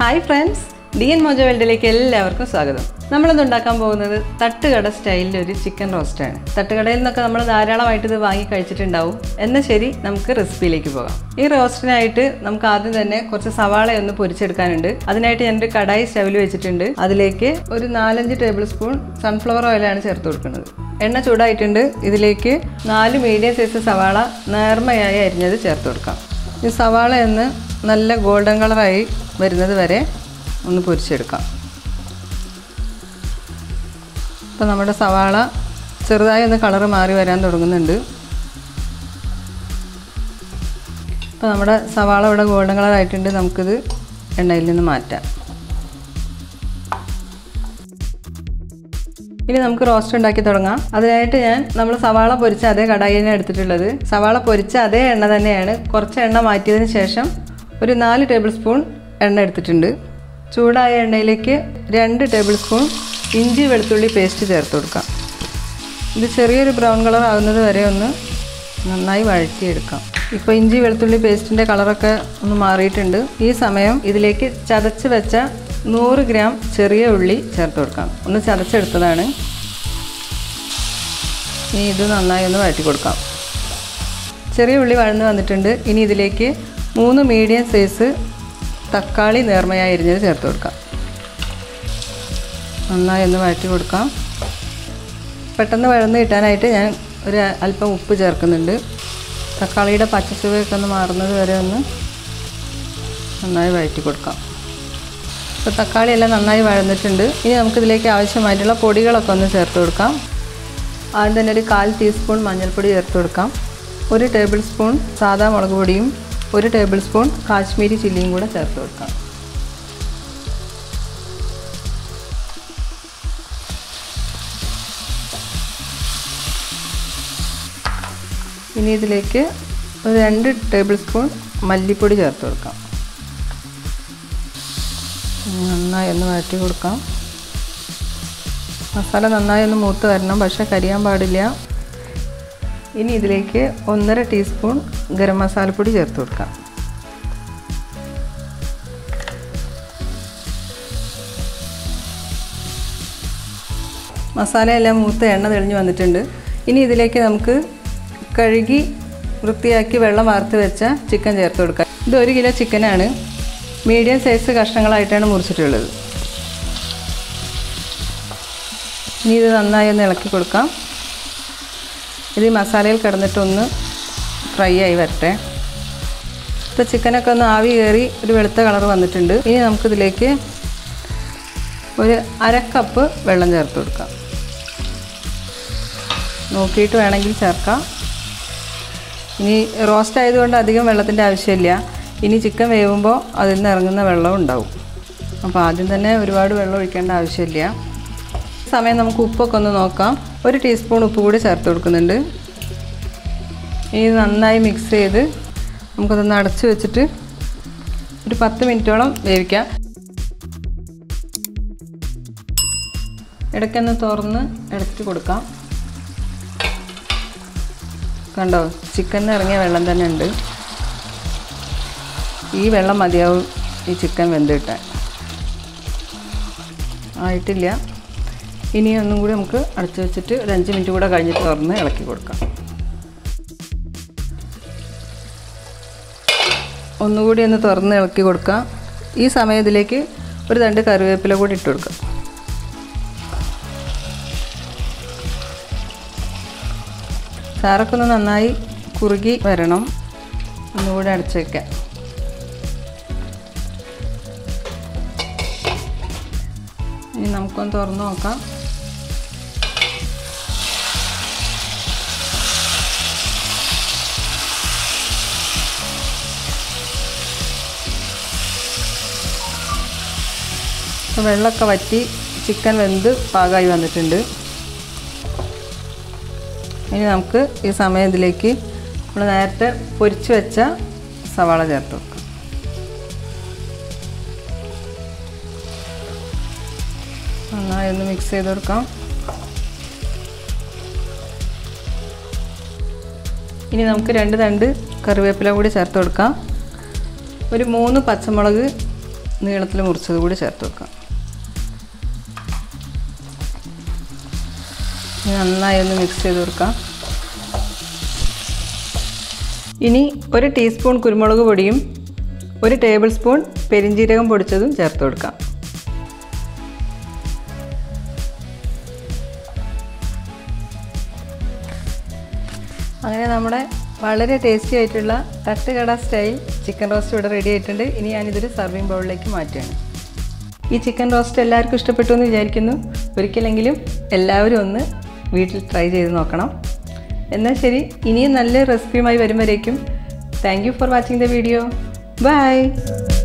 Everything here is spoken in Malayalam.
hi friends D N Mojo വേൾഡിലേക്ക് എല്ലാവർക്കും സ്വാഗതം നമ്മളിന്ന് ഉണ്ടാക്കാൻ പോകുന്നത് തട്ടുകട സ്റ്റൈലിൽ ഒരു ചിക്കൻ റോസ്റ്റാണ് തട്ടുകടയിൽ നിന്നൊക്കെ നമ്മൾ ധാരാളമായിട്ട് ഇത് വാങ്ങി കഴിച്ചിട്ടുണ്ടാവും എന്നാൽ ശരി നമുക്ക് റെസിപ്പിയിലേക്ക് പോകാം ഈ റോസ്റ്റിനായിട്ട് നമുക്ക് ആദ്യം തന്നെ കുറച്ച് സവാള ഒന്ന് പൊരിച്ചെടുക്കാനുണ്ട് അതിനായിട്ട് ഞാനൊരു കടായി സ്റ്റവിൽ വെച്ചിട്ടുണ്ട് അതിലേക്ക് ഒരു നാലഞ്ച് ടേബിൾ സ്പൂൺ സൺഫ്ലവർ ഓയിലാണ് ചേർത്ത് കൊടുക്കുന്നത് എണ്ണ ചൂടായിട്ടുണ്ട് ഇതിലേക്ക് നാല് മീഡിയം സൈസ് സവാള നേർമയായി അരിഞ്ഞത് ചേർത്ത് കൊടുക്കാം ഈ സവാള ഒന്ന് നല്ല ഗോൾഡൻ കളറായി വരുന്നത് വരെ ഒന്ന് പൊരിച്ചെടുക്കാം അപ്പോൾ നമ്മുടെ സവാള ചെറുതായി ഒന്ന് കളറ് മാറി വരാൻ തുടങ്ങുന്നുണ്ട് അപ്പോൾ നമ്മുടെ സവാള ഇവിടെ ഗോൾഡൻ കളറായിട്ടുണ്ട് നമുക്കിത് എണ്ണയിൽ നിന്ന് മാറ്റാം ഇനി നമുക്ക് റോസ്റ്റ് ഉണ്ടാക്കി തുടങ്ങാം അതിനായിട്ട് ഞാൻ നമ്മൾ സവാള പൊരിച്ച അതേ കടായിയാണ് എടുത്തിട്ടുള്ളത് സവാള പൊരിച്ച അതേ എണ്ണ തന്നെയാണ് കുറച്ച് എണ്ണ മാറ്റിയതിന് ശേഷം ഒരു നാല് ടേബിൾ സ്പൂൺ എണ്ണ എടുത്തിട്ടുണ്ട് ചൂടായ എണ്ണയിലേക്ക് രണ്ട് ടേബിൾ സ്പൂൺ ഇഞ്ചി വെളുത്തുള്ളി പേസ്റ്റ് ചേർത്ത് കൊടുക്കാം ഇത് ചെറിയൊരു ബ്രൗൺ കളർ ആകുന്നത് വരെ ഒന്ന് നന്നായി വഴറ്റിയെടുക്കാം ഇപ്പോൾ ഇഞ്ചി വെളുത്തുള്ളി പേസ്റ്റിൻ്റെ കളറൊക്കെ ഒന്ന് മാറിയിട്ടുണ്ട് ഈ സമയം ഇതിലേക്ക് ചതച്ച് വെച്ച നൂറ് ഗ്രാം ചെറിയ ഉള്ളി ചേർത്ത് കൊടുക്കാം ഒന്ന് ചതച്ചെടുത്തതാണ് ഇനി ഇത് നന്നായി ഒന്ന് വഴറ്റി കൊടുക്കാം ചെറിയ ഉള്ളി വഴന്ന് വന്നിട്ടുണ്ട് ഇനി ഇതിലേക്ക് മൂന്ന് മീഡിയം സൈസ് തക്കാളി നേർമയായി അരിഞ്ഞത് ചേർത്ത് കൊടുക്കാം നന്നായി ഒന്ന് വഴറ്റി കൊടുക്കാം പെട്ടെന്ന് വഴന്ന് കിട്ടാനായിട്ട് ഞാൻ ഒരു അല്പം ഉപ്പ് ചേർക്കുന്നുണ്ട് തക്കാളിയുടെ പച്ചച്ചുവയൊക്കെ ഒന്ന് മാറുന്നത് വരെ ഒന്ന് നന്നായി വഴറ്റി കൊടുക്കാം ഇപ്പോൾ തക്കാളി എല്ലാം നന്നായി വഴന്നിട്ടുണ്ട് ഇനി നമുക്കിതിലേക്ക് ആവശ്യമായിട്ടുള്ള പൊടികളൊക്കെ ഒന്ന് ചേർത്ത് കൊടുക്കാം ആദ്യം തന്നെ ഒരു കാൽ ടീസ്പൂൺ മഞ്ഞൾപ്പൊടി ചേർത്ത് കൊടുക്കാം ഒരു ടേബിൾ സ്പൂൺ സാദാ മുളക് പൊടിയും ഒരു ടേബിൾ സ്പൂൺ കാശ്മീരി ചില്ലിയും കൂടെ ചേർത്ത് കൊടുക്കാം ഇനി ഇതിലേക്ക് ഒരു രണ്ട് ടേബിൾ സ്പൂൺ മല്ലിപ്പൊടി ചേർത്ത് കൊടുക്കാം നന്നായി ഒന്ന് വഴറ്റി കൊടുക്കാം മസാല നന്നായി ഒന്ന് മൂത്ത് വരണം പക്ഷേ കരിയാൻ പാടില്ല ഇനി ഇതിലേക്ക് ഒന്നര ടീസ്പൂൺ ഗരം മസാലപ്പൊടി ചേർത്ത് കൊടുക്കാം മസാലയെല്ലാം മൂത്ത് എണ്ണ തെളിഞ്ഞ് വന്നിട്ടുണ്ട് ഇനി ഇതിലേക്ക് നമുക്ക് കഴുകി വൃത്തിയാക്കി വെള്ളം വാർത്ത് വെച്ച ചിക്കൻ ചേർത്ത് കൊടുക്കാം ഇത് ഒരു കിലോ ചിക്കനാണ് മീഡിയം സൈസ് കഷ്ണങ്ങളായിട്ടാണ് മുറിച്ചിട്ടുള്ളത് ഇനി ഇത് നന്നായി ഒന്ന് ഇളക്കി കൊടുക്കാം ഇത് ഈ മസാലയിൽ കിടന്നിട്ടൊന്ന് ഫ്രൈ ആയി വരട്ടെ ഇപ്പോൾ ചിക്കനൊക്കെ ഒന്ന് ആവി കയറി ഒരു വെളുത്ത കളർ വന്നിട്ടുണ്ട് ഇനി നമുക്കിതിലേക്ക് ഒരു അര കപ്പ് വെള്ളം ചേർത്ത് കൊടുക്കാം നോക്കിയിട്ട് വേണമെങ്കിൽ ചേർക്കാം ഇനി റോസ്റ്റ് ആയതുകൊണ്ട് അധികം വെള്ളത്തിൻ്റെ ആവശ്യമില്ല ഇനി ചിക്കൻ വേവുമ്പോൾ അതിൽ നിന്ന് ഇറങ്ങുന്ന വെള്ളം ഉണ്ടാവും അപ്പോൾ ആദ്യം തന്നെ ഒരുപാട് വെള്ളം ഒഴിക്കേണ്ട ആവശ്യമില്ല സമയം നമുക്ക് ഉപ്പൊക്കെ ഒന്ന് നോക്കാം ഒരു ടീസ്പൂൺ ഉപ്പ് കൂടി ചേർത്ത് കൊടുക്കുന്നുണ്ട് ഇനി നന്നായി മിക്സ് ചെയ്ത് നമുക്കതൊന്ന് അടച്ച് വെച്ചിട്ട് ഒരു പത്ത് മിനിറ്റോളം വേവിക്കാം ഇടയ്ക്കൊന്ന് തുറന്ന് ഇടയ്ക്ക് കൊടുക്കാം കണ്ടോ ചിക്കനിൽ ഇറങ്ങിയ വെള്ളം തന്നെ ഉണ്ട് ഈ വെള്ളം മതിയാവും ഈ ചിക്കൻ വെന്ത് കിട്ടാൻ ആയിട്ടില്ല ഇനി ഒന്നും കൂടി നമുക്ക് അടച്ചു വെച്ചിട്ട് ഒരു അഞ്ച് മിനിറ്റ് കൂടെ കഴിഞ്ഞിട്ട് തുറന്ന് ഇളക്കി കൊടുക്കാം ഒന്നുകൂടി ഒന്ന് തുറന്ന് ഇളക്കി കൊടുക്കാം ഈ സമയം ഇതിലേക്ക് ഒരു രണ്ട് കറിവേപ്പില കൂടി ഇട്ട് കൊടുക്കാം ചാറൊക്കെ ഒന്ന് നന്നായി കുറുകി വരണം ഒന്നുകൂടി അടച്ചു വയ്ക്കാം ഇനി നമുക്കൊന്ന് തുറന്ന് നോക്കാം വെള്ളമൊക്കെ വറ്റി ചിക്കൻ വെന്ത് പാകമായി വന്നിട്ടുണ്ട് ഇനി നമുക്ക് ഈ സമയം ഇതിലേക്ക് നമ്മൾ നേരത്തെ പൊരിച്ച് വെച്ച സവാള ചേർത്ത് വെക്കാം നന്നായി ഒന്ന് മിക്സ് ചെയ്ത് കൊടുക്കാം ഇനി നമുക്ക് രണ്ട് തണ്ട് കറിവേപ്പില കൂടി ചേർത്ത് കൊടുക്കാം ഒരു മൂന്ന് പച്ചമുളക് നീളത്തിൽ മുറിച്ചത് കൂടി ചേർത്ത് വെക്കാം ഇനി നന്നായി ഒന്ന് മിക്സ് ചെയ്ത് കൊടുക്കാം ഇനി ഒരു ടീസ്പൂൺ കുരുമുളക് പൊടിയും ഒരു ടേബിൾ സ്പൂൺ പെരിഞ്ജീരകം പൊടിച്ചതും ചേർത്ത് കൊടുക്കാം അങ്ങനെ നമ്മുടെ വളരെ ടേസ്റ്റി ആയിട്ടുള്ള തട്ടുകട സ്റ്റൈൽ ചിക്കൻ റോസ്റ്റ് ഇവിടെ റെഡി ആയിട്ടുണ്ട് ഇനി ഞാനിതൊരു സർവിങ് ബൗളിലേക്ക് മാറ്റുകയാണ് ഈ ചിക്കൻ റോസ്റ്റ് എല്ലാവർക്കും ഇഷ്ടപ്പെട്ടു എന്ന് വിചാരിക്കുന്നു ഒരിക്കലെങ്കിലും എല്ലാവരും ഒന്ന് വീട്ടിൽ ട്രൈ ചെയ്ത് നോക്കണം എന്നാൽ ശരി ഇനിയും നല്ല റെസിപ്പിയുമായി വരുമ്പോഴേക്കും thank you for watching the video by